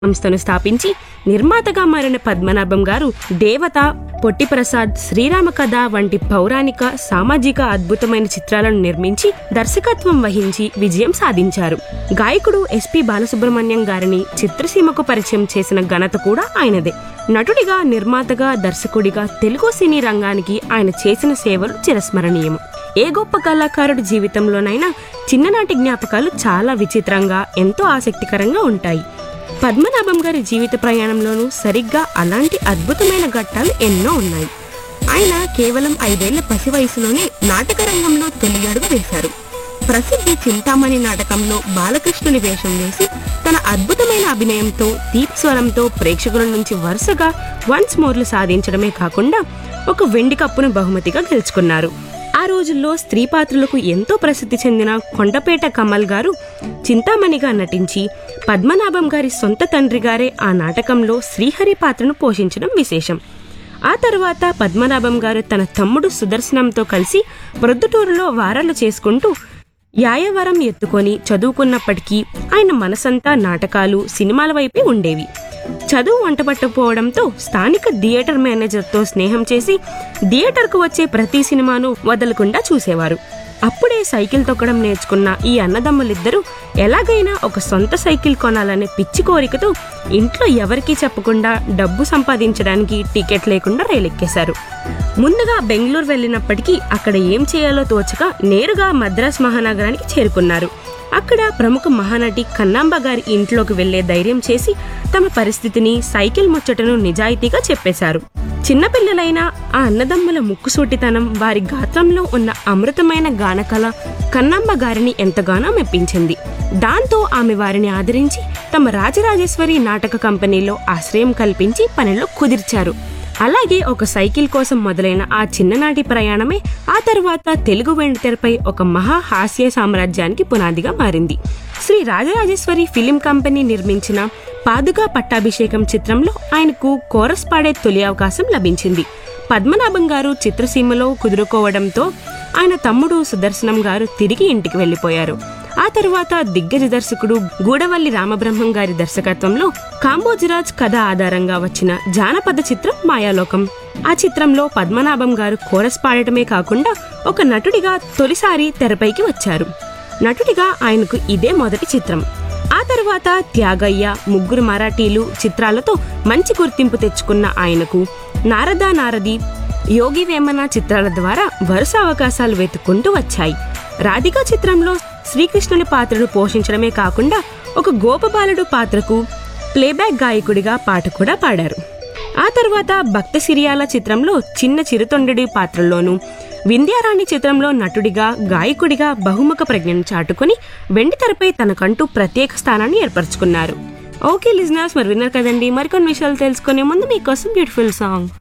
సంస్థను స్థాపించి నిర్మాతగా మారిన పద్మనాభం గారు దేవత పొట్టిప్రసాద్ శ్రీరామ కథ వంటి పౌరాణిక సామాజిక అద్భుతమైన చిత్రాలను నిర్మించి దర్శకత్వం వహించి విజయం సాధించారు గాయకుడు ఎస్పి బాలసుబ్రహ్మణ్యం గారిని చిత్రసీమకు పరిచయం చేసిన ఘనత కూడా ఆయనదే నటుడిగా నిర్మాతగా దర్శకుడిగా తెలుగు సినీ రంగానికి ఆయన చేసిన సేవలు చిరస్మరణీయం ఏ గొప్ప కళాకారుడి జీవితంలోనైనా చిన్ననాటి జ్ఞాపకాలు చాలా విచిత్రంగా ఎంతో ఆసక్తికరంగా ఉంటాయి పద్మనాభం గారి జీవిత ప్రయాణంలోనూ సరిగ్గా అలాంటి అద్భుతమైన ఘట్టాలు ఎన్నో ఉన్నాయి ఆయన కేవలం ఐదేళ్ల పసి వయసులోనే నాటక రంగంలో తొలి అడుగు వేశారు ప్రసిద్ధి చింతామణి నాటకంలో బాలకృష్ణుని వేషం వేసి తన అద్భుతమైన అభినయంతో తీపి స్వరంతో ప్రేక్షకుల నుంచి వరుసగా వన్స్ మోర్లు సాధించడమే కాకుండా ఒక వెండి కప్పును బహుమతిగా గెలుచుకున్నారు ఆ రోజుల్లో స్త్రీ పాత్రలకు ఎంతో ప్రసిద్ధి చెందిన కొండపేట కమల్ గారు చింతామణిగా నటించి పద్మనాభం గారి సొంత తండ్రి గారే ఆ నాటకంలో శ్రీహరి పాత్రను పోషించడం విశేషం ఆ తర్వాత పద్మనాభం గారు తన తమ్ముడు సుదర్శనంతో కలిసి ప్రొద్దుటూరులో వారాలు చేసుకుంటూ యాయవరం ఎత్తుకొని చదువుకున్నప్పటికీ ఆయన మనసంతా నాటకాలు సినిమాల వైపే ఉండేవి చదువు వంటపట్టకపోవడంతో స్థానిక థియేటర్ మేనేజర్తో స్నేహం చేసి థియేటర్కు వచ్చే ప్రతి సినిమాను వదలకుండా చూసేవారు అప్పుడే సైకిల్ తొక్కడం నేర్చుకున్న ఈ అన్నదమ్ములిద్దరూ ఎలాగైనా ఒక సొంత సైకిల్ కొనాలనే పిచ్చి కోరికతో ఇంట్లో ఎవరికీ చెప్పకుండా డబ్బు సంపాదించడానికి టికెట్ లేకుండా రైలెక్కేశారు ముందుగా బెంగళూరు వెళ్ళినప్పటికీ అక్కడ ఏం చేయాలో తోచక నేరుగా మద్రాస్ మహానగరానికి చేరుకున్నారు అక్కడ ప్రముఖ మహానటి కన్నాంబ గారి ఇంట్లోకి వెళ్లే ధైర్యం చేసి తమ పరిస్థితిని సైకిల్ ముచ్చటను నిజాయితీగా చెప్పేశారు చిన్నపిల్లలైన ఆ అన్నదమ్ముల ముక్కుసూటితనం వారి గాత్రంలో ఉన్న అమృతమైన గానకళ కన్నమ్మ గారిని ఎంతగానో మెప్పించింది దాంతో ఆమె వారిని ఆదరించి తమ రాజరాజేశ్వరి నాటక కంపెనీలో ఆశ్రయం కల్పించి పనిలో కుదిర్చారు అలాగే ఒక సైకిల్ కోసం మొదలైన ఆ చిన్ననాటి ప్రయాణమే ఆ తర్వాత తెలుగు వెండితెరపై ఒక మహా హాస్య సామ్రాజ్యానికి పునాదిగా మారింది శ్రీ రాజరాజేశ్వరి ఫిలిం కంపెనీ నిర్మించిన పాదుగా పట్టాభిషేకం చిత్రంలో ఆయనకు కోరస్ పాడే తొలి అవకాశం లభించింది పద్మనాభం గారు చిత్రసీమలో కుదురుకోవడంతో ఆయన తమ్ముడు సుదర్శనం గారు తిరిగి ఇంటికి వెళ్లిపోయారు ఆ తరువాత దిగ్గజ దర్శకుడు గూడవల్లి రామబ్రహ్మం గారి దర్శకత్వంలో కాంబోజరాజ్ కథ ఆధారంగా వచ్చిన జానపద చిత్రం మాయాలోకం ఆ చిత్రంలో పద్మనాభం గారు కోరస్ పాడటమే కాకుండా ఒక నటుడిగా తొలిసారి తెరపైకి వచ్చారు నటుడిగా ఆయనకు ఇదే మొదటి చిత్రం ఆ తర్వాత త్యాగయ్య ముగ్గురు మరాఠీలు చిత్రాలతో మంచి గుర్తింపు తెచ్చుకున్న ఆయనకు నారదా నారది యోగి వేమన చిత్రాల ద్వారా వరుస అవకాశాలు వెతుక్కుంటూ వచ్చాయి రాధికా చిత్రంలో శ్రీకృష్ణుని పాత్రను పోషించడమే కాకుండా ఒక గోపబాలుడు పాత్రకు ప్లేబ్యాక్ గాయకుడిగా పాట కూడా పాడారు ఆ తర్వాత భక్త సిరియాల చిత్రంలో చిన్న చిరుతొండడి పాత్రలోనూ వింధ్యారాణి చిత్రంలో నటుడిగా గాయకుడిగా బహుముఖ ప్రజ్ఞను చాటుకుని వెండితెరపై తనకంటూ ప్రత్యేక స్థానాన్ని ఏర్పరచుకున్నారు ఓకే లిజనర్స్ మరి విన్నారు కదండి మరికొన్ని విషయాలు తెలుసుకునే ముందు మీకోసం బ్యూటిఫుల్ సాంగ్